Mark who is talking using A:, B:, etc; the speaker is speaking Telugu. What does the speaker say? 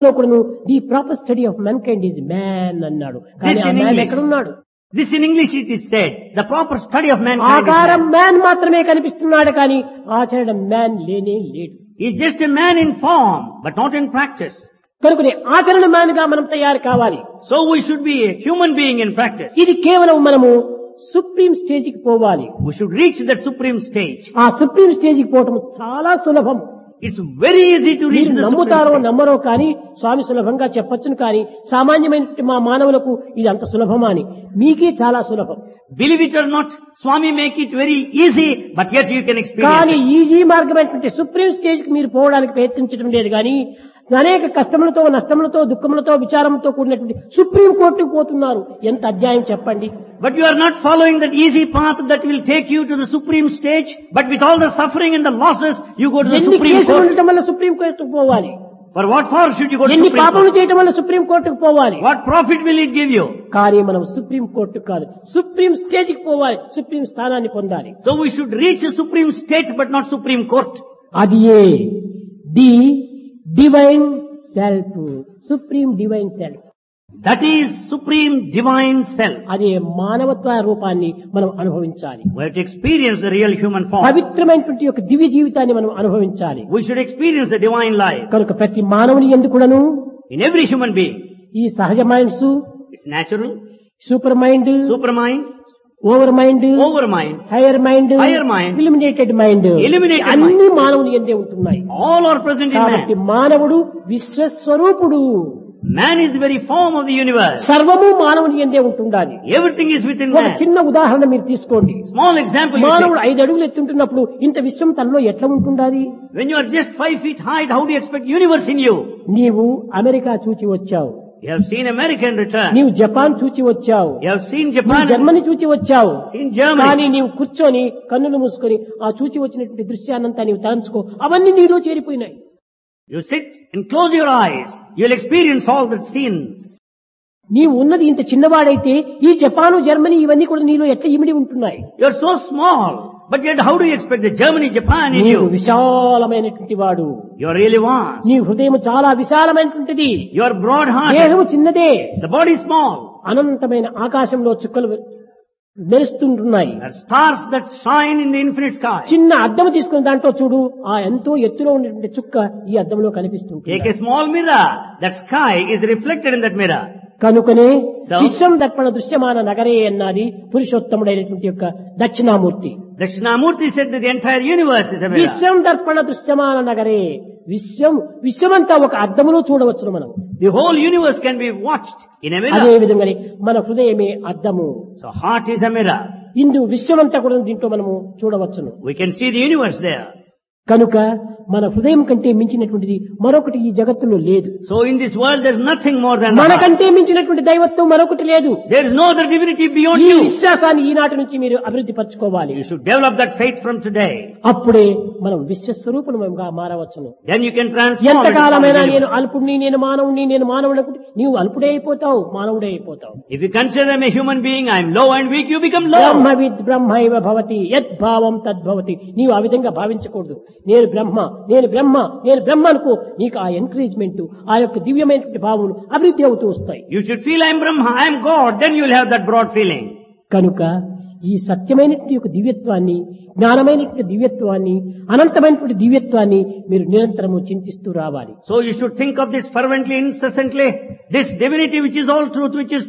A: లో కూడాను the proper study of mankind is man అన్నాడు కానీ
B: This
A: ఆ
B: in
A: మ్యాన్
B: English.
A: ఎక్కడున్నాడు
B: This in English it is said, the proper study of mankind is
A: ఆకారం
B: man.
A: మ్యాన్ మాత్రమే కనిపిస్తున్నాడు కానీ ఆచరణ మ్యాన్ లేనే లేడు
B: He's just a man in form, but not in practice.
A: కనుకనే ఆచరణ మ్యాన్ గా మనం తయారు కావాలి
B: So we should be a human being in practice.
A: ఇది కేవలం మనము సుప్రీం స్టేజ్ కి పోవాలి
B: We should reach that supreme stage.
A: ఆ సుప్రీం స్టేజ్ కి పోవటం చాలా సులభం
B: It's very easy to reach
A: మీరు
B: the supreme
A: నమ్ముతారో
B: stage.
A: నమ్మరో కానీ స్వామి సులభంగా చెప్పొచ్చును కానీ సామాన్యమైన మా మానవులకు ఇది అంత సులభమా అని మీకే చాలా సులభం
B: Believe it or not, Swami make it very easy, but yet you can experience
A: కానీ
B: it.
A: ఈజీ మార్గమైనటువంటి సుప్రీం స్టేజ్ కి మీరు పోవడానికి ప్రయత్నించడం లేదు కానీ అనేక కష్టములతో నష్టములతో దుఃఖములతో విచారంతో కూడినటువంటి సుప్రీం కోర్టుకు పోతున్నారు ఎంత అధ్యాయం చెప్పండి
B: But you are not following that easy path that will take you to the supreme stage, but with all the suffering and the losses, you go to the
A: ఎన్ని
B: supreme
A: కేసులు
B: court.
A: ఉండటం వల్ల సుప్రీం కోర్టుకు పోవాలి
B: For what for should you go to
A: ఎన్ని
B: supreme
A: పాపములు
B: court?
A: చేయటం వల్ల సుప్రీం కోర్టుకు పోవాలి
B: What profit will it give you?
A: కానీ మనం సుప్రీం కోర్టు కాదు సుప్రీం స్టేజ్ కి పోవాలి సుప్రీం స్థానాన్ని పొందాలి
B: So we should reach a supreme state, but not supreme court.
A: అది ఏ the divine self supreme divine self
B: That is supreme divine self.
A: అదే మానవత్వ రూపాన్ని మనం అనుభవించాలి
B: We have to experience the real human form.
A: పవిత్రమైనటువంటి యొక్క దివ్య జీవితాన్ని మనం అనుభవించాలి
B: We should experience the divine life
A: కనుక ప్రతి మానవుని ఎందుకుడను
B: in every human being.
A: ఈ సహజ minds
B: It's natural,
A: super mind
B: supermind,
A: over mind
B: overmind,
A: higher mind
B: Higher mind.
A: Eliminated mind
B: Eliminated
A: అన్ని మానవుని ఎందే ఉంటున్నాయి
B: all are present in
A: కాబట్టి
B: man.
A: మానవుడు విశ్వస్వరూపుడు
B: Man is the very form of the universe.
A: సర్వము మానవుని ఎందే ఉంటుండాలి
B: Everything is within
A: ఒక
B: man.
A: చిన్న ఉదాహరణ మీరు తీసుకోండి
B: Small example you
A: మానవుడు
B: take.
A: ఐదు అడుగులు ఎత్తుంటున్నప్పుడు ఇంత విశ్వం తనలో ఎట్లా ఉంటుండాలి
B: When you are just five feet high, how do you expect universe in you?
A: నీవు అమెరికా చూచి వచ్చావు
B: You have seen America in return.
A: నీవు జపాన్ చూచి వచ్చావు
B: You have seen
A: నువ్వు
B: Japan,
A: జర్మనీ చూచి వచ్చావు
B: seen
A: కానీ
B: Germany.
A: నీవు కూర్చొని కన్నులు మూసుకొని ఆ చూచి వచ్చినటువంటి దృశ్యాన్నంతా నీవు తలంచుకో అవన్నీ నీలో చేరిపోయినాయి
B: You sit and close your eyes. You'll experience all the scenes.
A: నీవు ఉన్నది ఇంత చిన్నవాడైతే ఈ జపాను జర్మనీ ఇవన్నీ కూడా నీలో ఎట్లా ఇమిడి ఉంటున్నాయి
B: You're so small. But yet how do you expect the Germany, Japan in
A: నీవు
B: you?
A: విశాలమైనటువంటి వాడు
B: You're really vast.
A: నీ హృదయం చాలా విశాలమైనటువంటిది
B: You're broad hearted.
A: దేహము చిన్నదే
B: The body is small.
A: అనంతమైన ఆకాశంలో చుక్కలు మెరుస్తుంటున్నాయి
B: There are stars that shine in the infinite sky.
A: చిన్న అద్దం తీసుకున్న దాంట్లో చూడు ఆ ఎంతో ఎత్తులో ఉన్నటువంటి చుక్క ఈ అద్దంలో కనిపిస్తుంది
B: Take a small mirror. That sky is reflected in that mirror.
A: కనుకనే
B: So?
A: విశ్వం దర్పణ దృశ్యమాన నగరే అన్నది పురుషోత్తముడైనటువంటి యొక్క Dakshinamurthy
B: Dakshinamurti said that the entire universe is a mirror.
A: విశ్వం దర్పణ దృశ్యమాన నగరే విశ్వం విశ్వమంతా ఒక అద్దములో చూడవచ్చును మనం
B: The whole universe can be watched in a
A: అదే
B: mirror.
A: విధంగానే మన హృదయమే అద్దము
B: So heart is a mirror.
A: ఇందు విశ్వమంతా కూడా దీంట్లో మనము చూడవచ్చును
B: We can see the universe there.
A: కనుక మన హృదయం కంటే మించినటువంటిది మరొకటి ఈ జగత్తులో లేదు
B: So in this world there's nothing more than the heart.
A: మనకంటే మించినటువంటి దైవత్వం మరొకటి లేదు
B: There is no other divinity beyond
A: ఈ
B: you.
A: విశ్వాసాన్ని ఈనాటి నుంచి మీరు అభివృద్ధి పరచుకోవాలి
B: You should develop that faith from today.
A: అప్పుడే మనం విశ్వస్వరూపంగా మారవచ్చును
B: Then you can transform. into
A: ఎంతకాలమైనా
B: something
A: నేను
B: else.
A: అల్పుడిని నేను మానవుడిని నేను మానవుడు అనుకుంటే నీవు అల్పుడే అయిపోతావు మానవుడే అయిపోతావు
B: If you consider I'm a human being, I'm low and weak, you become
A: Brahma
B: low.
A: విద్ బ్రహ్మైవ భవతి యద్భావం తద్భవతి నీవు ఆ విధంగా భావించకూడదు నేను బ్రహ్మ నేను బ్రహ్మ నేను బ్రహ్మ అనుకో నీకు ఆ ఎంకరేజ్మెంట్ ఆ యొక్క దివ్యమైనటువంటి భావములు అభివృద్ధి అవుతూ వస్తాయి
B: You should feel I'm Brahma, I'm God, then you'll have that broad feeling.
A: కనుక ఈ సత్యమైనటువంటి యొక్క దివ్యత్వాన్ని జ్ఞానమైనటువంటి దివ్యత్వాన్ని అనంతమైనటువంటి దివ్యత్వాన్ని మీరు నిరంతరము చింతిస్తూ రావాలి
B: So you should think of this fervently, incessantly, this divinity which is all truth, which is